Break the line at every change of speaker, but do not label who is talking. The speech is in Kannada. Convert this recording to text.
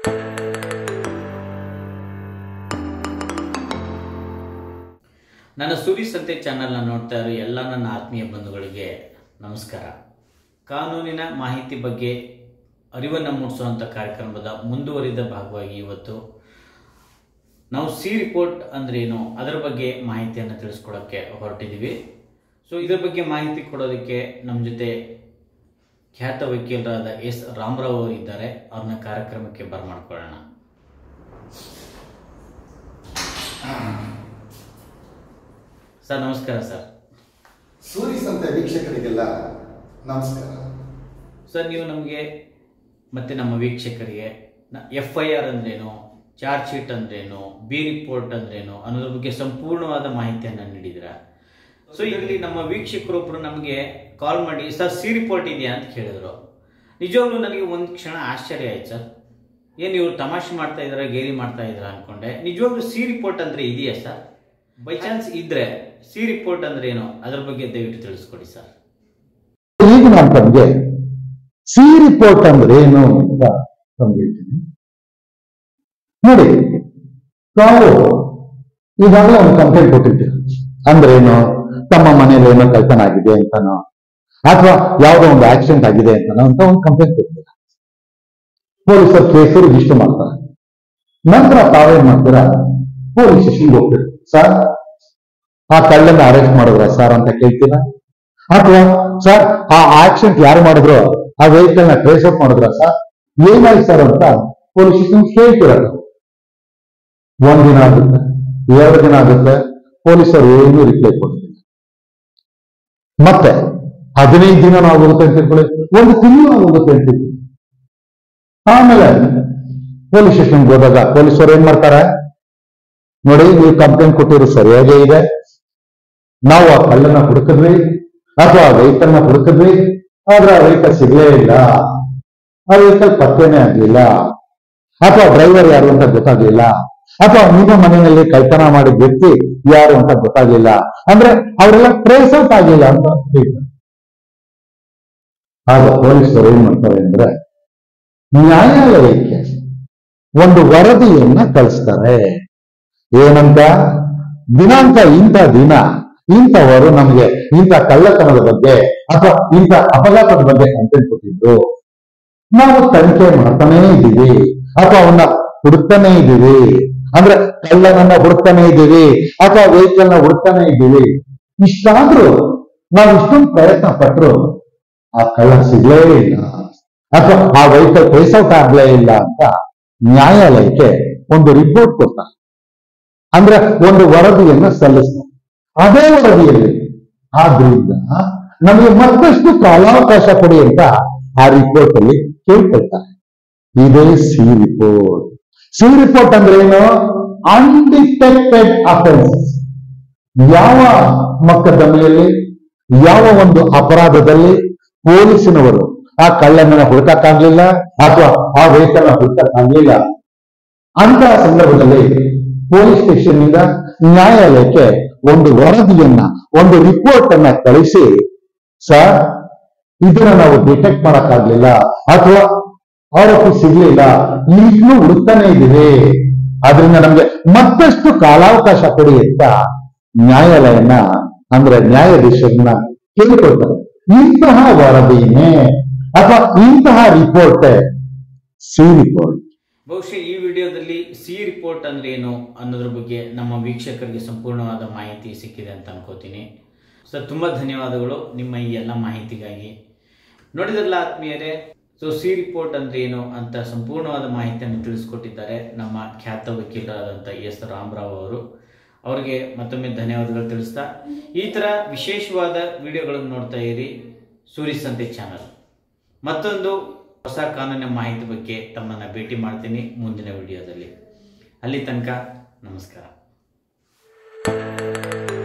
ನನ್ನ ಸುರಿ ಸಂತೆ ಚಾನಲ್ನ ನೋಡ್ತಾ ಇರೋ ಎಲ್ಲ ನನ್ನ ಆತ್ಮೀಯ ಬಂಧುಗಳಿಗೆ ನಮಸ್ಕಾರ ಕಾನೂನಿನ ಮಾಹಿತಿ ಬಗ್ಗೆ ಅರಿವನ್ನು ಮೂಡಿಸುವಂಥ ಕಾರ್ಯಕ್ರಮದ ಮುಂದುವರಿದ ಭಾಗವಾಗಿ ಇವತ್ತು ನಾವು ಸಿ ರಿಪೋರ್ಟ್ ಅಂದ್ರೇನು ಅದರ ಬಗ್ಗೆ ಮಾಹಿತಿಯನ್ನು ತಿಳಿಸ್ಕೊಡೋಕ್ಕೆ ಹೊರಟಿದ್ದೀವಿ ಸೊ ಇದರ ಬಗ್ಗೆ ಮಾಹಿತಿ ಕೊಡೋದಕ್ಕೆ ನಮ್ಮ ಜೊತೆ ಖ್ಯಾತ ವಕೀಲರಾದ ಎಸ್ ರಾಮರಾವ್ ಅವರು ಇದ್ದಾರೆ ಅವ್ರನ್ನ ಕಾರ್ಯಕ್ರಮಕ್ಕೆ ಬರಮಾಡ್ಕೊಳ್ಳೋಣ ಸರ್ ನಮಸ್ಕಾರ ಸರ್
ಸೂರಿ ಸಂತೆ ವೀಕ್ಷಕರಿಗೆಲ್ಲ ನಮಸ್ಕಾರ
ಸರ್ ನೀವು ನಮಗೆ ಮತ್ತೆ ನಮ್ಮ ವೀಕ್ಷಕರಿಗೆ ಎಫ್ ಐ ಆರ್ ಅಂದ್ರೇನು ಚಾರ್ಜ್ ಶೀಟ್ ಅಂದ್ರೇನು ಬಿ ರಿಪೋರ್ಟ್ ಅಂದ್ರೇನು ಅನ್ನೋದ್ರ ಬಗ್ಗೆ ಸಂಪೂರ್ಣವಾದ ಮಾಹಿತಿಯನ್ನು ನೀಡಿದ್ರ ಸೊ ಇದರಲ್ಲಿ ನಮ್ಮ ವೀಕ್ಷಕರೊಬ್ಬರು ನಮಗೆ ಕಾಲ್ ಮಾಡಿ ಸರ್ ಸಿ ರಿಪೋರ್ಟ್ ಇದೆಯಾ ಅಂತ ಕೇಳಿದ್ರು ನಿಜವಾಗ್ಲೂ ನನಗೆ ಒಂದು ಕ್ಷಣ ಆಶ್ಚರ್ಯ ಆಯ್ತು ಸರ್ ಏನು ಇವ್ರು ತಮಾಷೆ ಮಾಡ್ತಾ ಇದಾರ ಗೇಲಿ ಮಾಡ್ತಾ ಇದಾರ ಅನ್ಕೊಂಡೆ ನಿಜವಾಗ್ಲೂ ಸಿ ರಿಪೋರ್ಟ್ ಅಂದ್ರೆ ಇದೆಯಾ ಸರ್ ಬೈ ಚಾನ್ಸ್ ಇದ್ರೆ ಸಿ ರಿಪೋರ್ಟ್ ಅಂದ್ರೆ ಏನು ಅದ್ರ ಬಗ್ಗೆ ದಯವಿಟ್ಟು ತಿಳಿಸ್ಕೊಡಿ ಸರ್
ಈಗ ನಾನು ತಮಗೆ ಸಿ ರಿಪೋರ್ಟ್ ಅಂದ್ರೆ ಏನು ಅಂತ ತಮ್ಗೆ ಹೇಳ್ತೀನಿ ನೋಡಿ ತಾವು ಈಗಾಗಲೇ ಒಂದು ಕಂಪ್ಲೇಂಟ್ ಕೊಟ್ಟಿದ್ದೀರ ಅಂದ್ರೆ ಏನು ತಮ್ಮ ಮನೇಲಿ ಏನೋ ಕಳ್ತನ ಆಗಿದೆ ಅಂತನೋ ಅಥವಾ ಯಾವುದೋ ಒಂದು ಆಕ್ಸಿಡೆಂಟ್ ಆಗಿದೆ ಅಂತನೋ ಅಂತ ಒಂದು ಕಂಪ್ಲೇಂಟ್ ಕೊಟ್ಟಿದ್ದೀರ ಪೊಲೀಸರು ಕೇಸು ರಿಜಿಸ್ಟರ್ ಮಾಡ್ತಾರೆ ನಂತರ ತಾವೇನ್ ಮಾಡ್ತೀರಾ ಪೊಲೀಸ್ ಸ್ಟೇಷನ್ಗೆ ಹೋಗ್ತೀರಿ ಸರ್ ಆ ಕಳ್ಳನ್ನ ಅರೆಸ್ಟ್ ಮಾಡಿದ್ರ ಸರ್ ಅಂತ ಕೇಳ್ತೀರಾ ಅಥವಾ ಸರ್ ಆ ಆಕ್ಸಿಡೆಂಟ್ ಯಾರು ಮಾಡಿದ್ರು ಆ ವೆಹಿಕಲ್ ನ ಟ್ರೇಸ್ ಔಟ್ ಮಾಡಿದ್ರ ಸರ್ ಏನಾಯ್ತು ಸರ್ ಅಂತ ಪೊಲೀಸ್ ಸ್ಟೇಷನ್ ಕೇಳ್ತಿರಲ್ಲ ಒಂದಿನ ಆಗುತ್ತೆ ಎರಡು ದಿನ ಆಗುತ್ತೆ ಪೊಲೀಸರು ಏನೂ ರಿಪ್ಲೈ ಕೊಡ್ತಿಲ್ಲ ಮತ್ತೆ ಹದಿನೈದು ದಿನ ಆಗೋಗುತ್ತೆ ಅಂತ ತಿಳ್ಕೊಳ್ಳಿ ಒಂದು ತಿಂಗಳು ಆಗೋಗುತ್ತೆ ಅಂತ ತಿಳ್ಕೊಳ್ಳಿ ಆಮೇಲೆ ಪೊಲೀಸ್ ಸ್ಟೇಷನ್ಗೆ ಹೋದಾಗ ಪೊಲೀಸರು ಏನ್ ಮಾಡ್ತಾರೆ ನೋಡಿ ನೀವು ಕಂಪ್ಲೇಂಟ್ ಕೊಟ್ಟಿರೋ ಸರಿಯಾಗೇ ಇದೆ ನಾವು ಆ ಕಳ್ಳನ್ನ ಹುಡುಕಿದ್ವಿ ಅಥವಾ ಆ ವೆಹಿಕಲ್ ನ ಹುಡುಕಿದ್ವಿ ಆದ್ರೆ ಆ ವೆಹಿಕಲ್ ಸಿಗ್ಲೇ ಇಲ್ಲ ಆ ವೆಹಿಕಲ್ ಪತ್ತೆನೇ ಆಗ್ಲಿಲ್ಲ ಅಥವಾ ಡ್ರೈವರ್ ಯಾರು ಅಂತ ಗೊತ್ತಾಗ್ಲಿಲ್ಲ ಅಥವಾ ನಿಮ್ಮ ಮನೆಯಲ್ಲಿ ಕಳ್ತನ ಮಾಡಿದ ವ್ಯಕ್ತಿ ಯಾರು ಅಂತ ಗೊತ್ತಾಗ್ಲಿಲ್ಲ ಅಂದ್ರೆ ಅವರೆಲ್ಲ ಟ್ರೇಸ್ ಔಟ್ ಆಗಿಲ್ಲ ಅಂತ ಹೇಳ್ತಾರೆ ಆಗ ಪೊಲೀಸರು ಏನ್ ಮಾಡ್ತಾರೆ ಅಂದ್ರೆ ನ್ಯಾಯಾಲಯಕ್ಕೆ ಒಂದು ವರದಿಯನ್ನ ಕಳಿಸ್ತಾರೆ ಏನಂತ ದಿನಾಂಕ ಇಂಥ ದಿನ ಇಂಥವರು ನಮಗೆ ಇಂಥ ಕಳ್ಳತನದ ಬಗ್ಗೆ ಅಥವಾ ಇಂಥ ಅಪಘಾತದ ಬಗ್ಗೆ ಕಂಪ್ಲೇಂಟ್ ಕೊಟ್ಟಿದ್ದು ನಾವು ತನಿಖೆ ಮಾಡ್ತಾನೇ ಇದ್ದೀವಿ ಅಥವಾ ಅವನ್ನ ಹುಡುಕ್ತಾನೆ ಇದ್ದೀವಿ ಅಂದ್ರೆ ಕಳ್ಳನನ್ನ ಹುಡುಕ್ತಾನೆ ಇದ್ದೀವಿ ಅಥವಾ ವೆಹಿಕಲ್ ನ ಹುಡುಕ್ತಾನೆ ಇದ್ದೀವಿ ಇಷ್ಟಾದ್ರೂ ನಾವು ಇಷ್ಟೊಂದು ಪ್ರಯತ್ನ ಪಟ್ಟರು ಆ ಕಳ್ಳ ಸಿಗ್ಲೇ ಇಲ್ಲ ಅಥವಾ ಆ ವೆಹಿಕಲ್ ಟ್ರೇಸ್ ಔಟ್ ಆಗ್ಲೇ ಇಲ್ಲ ಅಂತ ನ್ಯಾಯಾಲಯಕ್ಕೆ ಒಂದು ರಿಪೋರ್ಟ್ ಕೊಡ್ತಾರೆ ಅಂದ್ರೆ ಒಂದು ವರದಿಯನ್ನ ಸಲ್ಲಿಸ್ತಾರೆ ಅದೇ ವರದಿಯಲ್ಲಿ ಆದ್ರಿಂದ ನಮಗೆ ಮತ್ತಷ್ಟು ಕಾಲಾವಕಾಶ ಕೊಡಿ ಅಂತ ಆ ರಿಪೋರ್ಟ್ ಅಲ್ಲಿ ಕೇಳ್ಕೊಳ್ತಾರೆ ಇದೇ ಸಿ ರಿಪೋರ್ಟ್ ಸಿ ರಿಪೋರ್ಟ್ ಅಂದ್ರೆ ಏನು ಅನ್ಡಿಟೆಕ್ಟೆಡ್ ಅಫೆನ್ಸ್ ಯಾವ ಮೊಕದ್ದಮೆಯಲ್ಲಿ ಯಾವ ಒಂದು ಅಪರಾಧದಲ್ಲಿ ಪೊಲೀಸಿನವರು ಆ ಕಳ್ಳನ ಹುಡುಕಕ್ಕಾಗ್ಲಿಲ್ಲ ಅಥವಾ ಆ ವೆಹಿಕಲ್ ಹುಡುಕಕ್ಕಾಗ್ಲಿಲ್ಲ ಅಂತಹ ಸಂದರ್ಭದಲ್ಲಿ ಪೊಲೀಸ್ ಸ್ಟೇಷನ್ ನಿಂದ ನ್ಯಾಯಾಲಯಕ್ಕೆ ಒಂದು ವರದಿಯನ್ನ ಒಂದು ರಿಪೋರ್ಟ್ ಅನ್ನ ಕಳಿಸಿ ಸರ್ ಇದನ್ನ ನಾವು ಡಿಟೆಕ್ಟ್ ಮಾಡಕ್ಕಾಗ್ಲಿಲ್ಲ ಅಥವಾ ಆರೋಪಿ ಸಿಗ್ಲಿಲ್ಲ ಈಗಲೂ ಹುಡುಕ್ತಾನೆ ಇದ್ದೀವಿ ಅದರಿಂದ ನಮ್ಗೆ ಮತ್ತಷ್ಟು ಕಾಲಾವಕಾಶ ಕೊಡಿ ಅಂತ ನ್ಯಾಯಾಲಯನ ಅಂದ್ರೆ ನ್ಯಾಯಾಧೀಶರನ್ನ ಕೇಳಿಕೊಳ್ತಾರೆ ಇಂತಹ ವರದಿನೇ ಅಥವಾ ಇಂತಹ ರಿಪೋರ್ಟ್ ಸಿ ರಿಪೋರ್ಟ್
ಬಹುಶಃ ಈ ವಿಡಿಯೋದಲ್ಲಿ ಸಿ ರಿಪೋರ್ಟ್ ಅಂದ್ರೆ ಏನು ಅನ್ನೋದ್ರ ಬಗ್ಗೆ ನಮ್ಮ ವೀಕ್ಷಕರಿಗೆ ಸಂಪೂರ್ಣವಾದ ಮಾಹಿತಿ ಸಿಕ್ಕಿದೆ ಅಂತ ಅನ್ಕೋತೀನಿ ಸರ್ ತುಂಬ ಧನ್ಯವಾದಗಳು ನಿಮ್ಮ ಈ ಎಲ್ಲ ಮಾಹಿತಿಗಾಗಿ ನೋಡಿದ್ರಲ್ಲ ಆತ್ಮೀಯರೇ ಸೊ ಸಿ ರಿಪೋರ್ಟ್ ಅಂದ್ರೆ ಏನು ಅಂತ ಸಂಪೂರ್ಣವಾದ ಮಾಹಿತಿಯನ್ನು ತಿಳಿಸ್ಕೊಟ್ಟಿದ್ದಾರೆ ನಮ್ಮ ಖ್ಯಾತ ವಕೀಲರಾದಂಥ ಎಸ್ ರಾಮರಾವ್ ಅವರು ಅವರಿಗೆ ಮತ್ತೊಮ್ಮೆ ಧನ್ಯವಾದಗಳು ತಿಳಿಸ್ತಾ ಈ ಥರ ವಿಶೇಷವಾದ ವಿಡಿಯೋಗಳನ್ನು ನೋಡ್ತಾ ಇರಿ ಸೂರಿ ಸಂತೆ ಚಾನಲ್ ಮತ್ತೊಂದು ಹೊಸ ಕಾನೂನಿನ ಮಾಹಿತಿ ಬಗ್ಗೆ ತಮ್ಮನ್ನ ಭೇಟಿ ಮಾಡ್ತೀನಿ ಮುಂದಿನ ವಿಡಿಯೋದಲ್ಲಿ ಅಲ್ಲಿ ತನಕ ನಮಸ್ಕಾರ